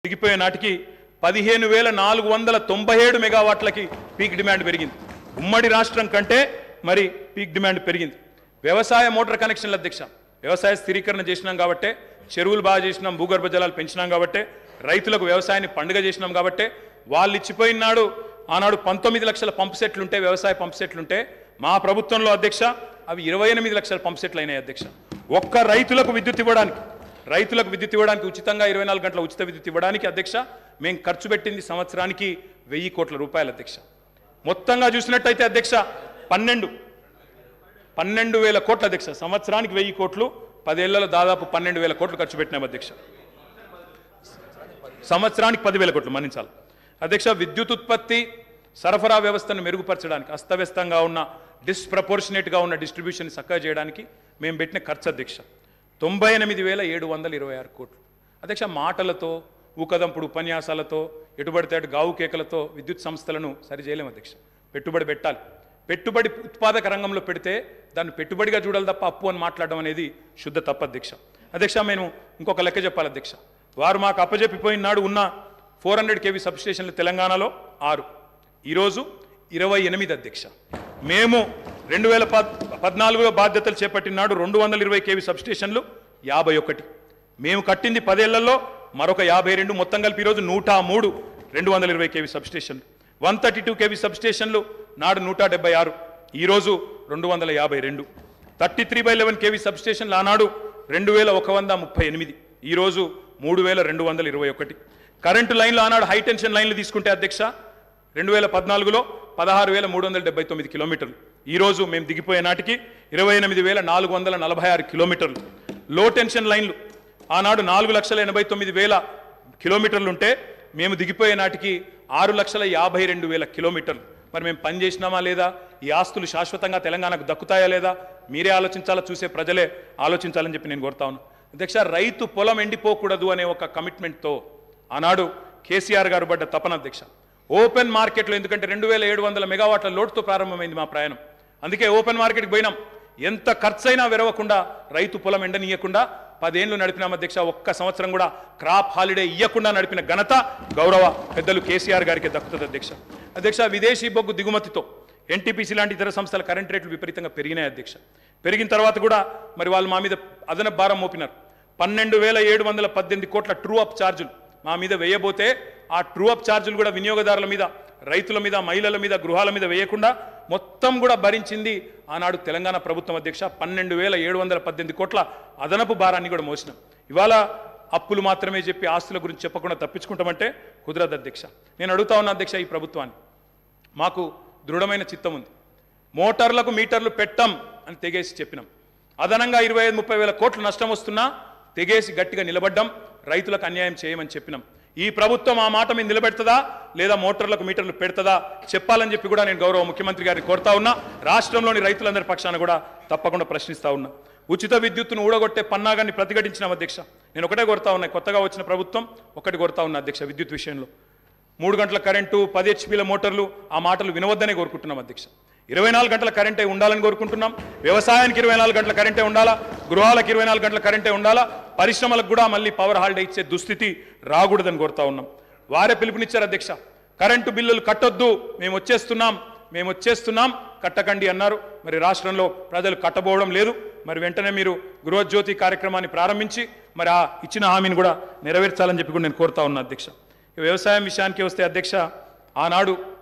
దిగిపోయే నాటికి పదిహేను వేల నాలుగు వందల తొంభై ఏడు మెగావాట్లకి పీక్ డిమాండ్ పెరిగింది ఉమ్మడి రాష్ట్రం కంటే మరి పీక్ డిమాండ్ పెరిగింది వ్యవసాయ మోటార్ కనెక్షన్ల అధ్యక్ష వ్యవసాయ స్థిరీకరణ చేసినాం కాబట్టే చెరువులు బాగా చేసినాం భూగర్భ జలాలు పెంచినాం కాబట్టే రైతులకు వ్యవసాయాన్ని పండుగ చేసినాం కాబట్టే వాళ్ళు ఇచ్చిపోయిన నాడు ఆనాడు పంతొమ్మిది లక్షల పంప్ సెట్లుంటే వ్యవసాయ పంప్ సెట్లుంటే మా ప్రభుత్వంలో అధ్యక్ష అవి ఇరవై ఎనిమిది లక్షల పంప్ సెట్లు అయినాయి అధ్యక్ష ఒక్క రైతులకు విద్యుత్ ఇవ్వడానికి రైతులకు విద్యుత్ ఇవ్వడానికి ఉచితంగా ఇరవై నాలుగు గంటల ఉచిత విద్యుత్ ఇవ్వడానికి అధ్యక్ష మేము ఖర్చు పెట్టింది సంవత్సరానికి వెయ్యి కోట్ల రూపాయలు అధ్యక్ష మొత్తంగా చూసినట్టయితే అధ్యక్ష పన్నెండు పన్నెండు వేల కోట్ల అధ్యక్ష సంవత్సరానికి వెయ్యి కోట్లు పదేళ్లలో దాదాపు పన్నెండు వేల కోట్లు ఖర్చు పెట్టినాం అధ్యక్ష సంవత్సరానికి పదివేల కోట్లు మన్నించాలి అధ్యక్ష విద్యుత్ ఉత్పత్తి సరఫరా వ్యవస్థను మెరుగుపరచడానికి అస్తవ్యస్తంగా ఉన్న డిస్ప్రపోర్షనేట్గా ఉన్న డిస్ట్రిబ్యూషన్ చక్కగా చేయడానికి మేము పెట్టిన ఖర్చు అధ్యక్ష తొంభై ఎనిమిది వేల ఏడు వందల ఇరవై ఆరు కోట్లు అధ్యక్ష మాటలతో ఊకదంపుడు ఉపన్యాసాలతో ఎటుబడితే అటు గావు కేకలతో విద్యుత్ సంస్థలను సరి చేయలేము అధ్యక్ష పెట్టుబడి పెట్టాలి పెట్టుబడి ఉత్పాదక రంగంలో పెడితే దాన్ని పెట్టుబడిగా చూడాలి తప్ప అప్పు అని మాట్లాడడం అనేది శుద్ధ తప్పు అధ్యక్ష అధ్యక్ష మేము ఇంకొక లెక్క చెప్పాలి అధ్యక్ష వారు మాకు అప్పజెప్పిపోయిన నాడు ఉన్న ఫోర్ హండ్రెడ్ కేవీ సబ్స్టేషన్లు తెలంగాణలో ఆరు ఈరోజు ఇరవై ఎనిమిది అధ్యక్ష మేము రెండు వేల పద్ పద్నాలుగులో బాధ్యతలు చేపట్టిన నాడు రెండు వందల ఇరవై కేవీ సబ్స్టేషన్లు యాభై ఒకటి మేము కట్టింది పదేళ్లలో మరొక యాభై రెండు మొత్తం కలిపి ఈరోజు నూట మూడు రెండు వందల ఇరవై కేవీ సబ్స్టేషన్లు వన్ థర్టీ టూ కేవీ సబ్స్టేషన్లు నాడు నూట డెబ్బై ఆరు ఈరోజు రెండు వందల యాభై రెండు thirty three by eleven KV సబ్స్టేషన్లు ఆనాడు రెండు వేల ఒక వంద ముప్పై ఎనిమిది ఈరోజు మూడు వేల రెండు వందల ఇరవై ఒకటి కరెంటు లైన్లు ఆనాడు హై టెన్షన్ లైన్లు తీసుకుంటే అధ్యక్ష రెండు వేల పద్నాలుగులో పదహారు వేల మూడు వందల డెబ్బై తొమ్మిది కిలోమీటర్లు ఈరోజు మేము దిగిపోయే నాటికి ఇరవై ఎనిమిది వేల నాలుగు వందల నలభై ఆరు కిలోమీటర్లు లో టెన్షన్ లైన్లు ఆనాడు నాలుగు లక్షల ఎనభై తొమ్మిది వేల కిలోమీటర్లు ఉంటే మేము దిగిపోయే నాటికి ఆరు లక్షల యాభై రెండు వేల కిలోమీటర్లు మరి మేము పని చేసినామా లేదా ఈ ఆస్తులు శాశ్వతంగా తెలంగాణకు దక్కుతాయా లేదా మీరే ఆలోచించాలా చూసే ప్రజలే ఆలోచించాలని చెప్పి నేను కోరుతా ఉన్నాను అధ్యక్ష రైతు పొలం ఎండిపోకూడదు అనే ఒక కమిట్మెంట్తో ఆనాడు కేసీఆర్ గారు పడ్డ తపన అధ్యక్ష ఓపెన్ మార్కెట్లో ఎందుకంటే రెండు వేల ఏడు వందల మెగావాట్ల లోటుతో ప్రారంభమైంది మా ప్రయాణం అందుకే ఓపెన్ మార్కెట్కి పోయినాం ఎంత ఖర్చైనా విరవకుండా రైతు పొలం ఎండనీయకుండా పదేళ్లు నడిపినాం అధ్యక్ష ఒక్క సంవత్సరం కూడా క్రాప్ హాలిడే ఇవ్వకుండా నడిపిన ఘనత గౌరవ పెద్దలు కేసీఆర్ గారికి దక్కుతుంది అధ్యక్ష అధ్యక్ష విదేశీ బొగ్గు దిగుమతితో ఎన్టీపీసీ లాంటి ఇతర సంస్థల కరెంట్ రేట్లు విపరీతంగా పెరిగినాయి అధ్యక్ష పెరిగిన తర్వాత కూడా మరి వాళ్ళు మా మీద అదనపు భారం మోపినారు పన్నెండు వేల ఏడు వందల పద్దెనిమిది కోట్ల ట్రూ అప్ ఛార్జులు మా మీద వేయబోతే ఆ ట్రూ అప్ ఛార్జులు కూడా వినియోగదారుల మీద రైతుల మీద మహిళల మీద గృహాల మీద వేయకుండా మొత్తం కూడా భరించింది ఆనాడు తెలంగాణ ప్రభుత్వం అధ్యక్ష పన్నెండు వేల ఏడు వందల పద్దెనిమిది కోట్ల అదనపు భారాన్ని కూడా మోసినాం ఇవాళ అప్పులు మాత్రమే చెప్పి ఆస్తుల గురించి చెప్పకుండా తప్పించుకుంటామంటే కుదరదు అధ్యక్ష నేను అడుగుతా ఉన్నా అధ్యక్ష ఈ ప్రభుత్వాన్ని మాకు దృఢమైన చిత్తం ఉంది మోటార్లకు మీటర్లు పెట్టం అని తెగేసి చెప్పినాం అదనంగా ఇరవై ఐదు ముప్పై వేల కోట్లు నష్టం వస్తున్నా తెగేసి గట్టిగా నిలబడ్డం రైతులకు అన్యాయం చేయమని చెప్పినాం ఈ ప్రభుత్వం ఆ మాట మీద నిలబెడుతుందా లేదా మోటార్లకు మీటర్లు పెడుతుందా చెప్పాలని చెప్పి కూడా నేను గౌరవ ముఖ్యమంత్రి గారిని కోరుతా ఉన్నా రాష్ట్రంలోని రైతులందరి పక్షాన కూడా తప్పకుండా ప్రశ్నిస్తా ఉన్నా ఉచిత విద్యుత్తును ఊడగొట్టే పన్నాగాన్ని ప్రతిఘటించిన అధ్యక్ష నేను ఒకటే కోరుతా ఉన్నా కొత్తగా వచ్చిన ప్రభుత్వం ఒకటి కోరుతా ఉన్నా అధ్యక్ష విద్యుత్ విషయంలో మూడు గంటల కరెంటు పది హెచ్పీల మోటార్లు ఆ మాటలు వినవద్దనే కోరుకుంటున్నాం అధ్యక్ష ఇరవై నాలుగు గంటల కరెంటే ఉండాలని కోరుకుంటున్నాం వ్యవసాయానికి ఇరవై నాలుగు గంటల కరెంటే ఉండాలా గృహాలకు ఇరవై నాలుగు గంటల కరెంటే ఉండాలా పరిశ్రమలకు కూడా మళ్ళీ పవర్ హాలిడే ఇచ్చే దుస్థితి రాకూడదని కోరుతా ఉన్నాం వారే పిలుపునిచ్చారు అధ్యక్ష కరెంటు బిల్లులు కట్టొద్దు మేము వచ్చేస్తున్నాం మేము వచ్చేస్తున్నాం కట్టకండి అన్నారు మరి రాష్ట్రంలో ప్రజలు కట్టబోవడం లేదు మరి వెంటనే మీరు గృహజ్యోతి కార్యక్రమాన్ని ప్రారంభించి మరి ఆ ఇచ్చిన హామీని కూడా నెరవేర్చాలని చెప్పి కూడా నేను కోరుతా ఉన్నా అధ్యక్ష ఇక వ్యవసాయం విషయానికి వస్తే అధ్యక్ష ఆనాడు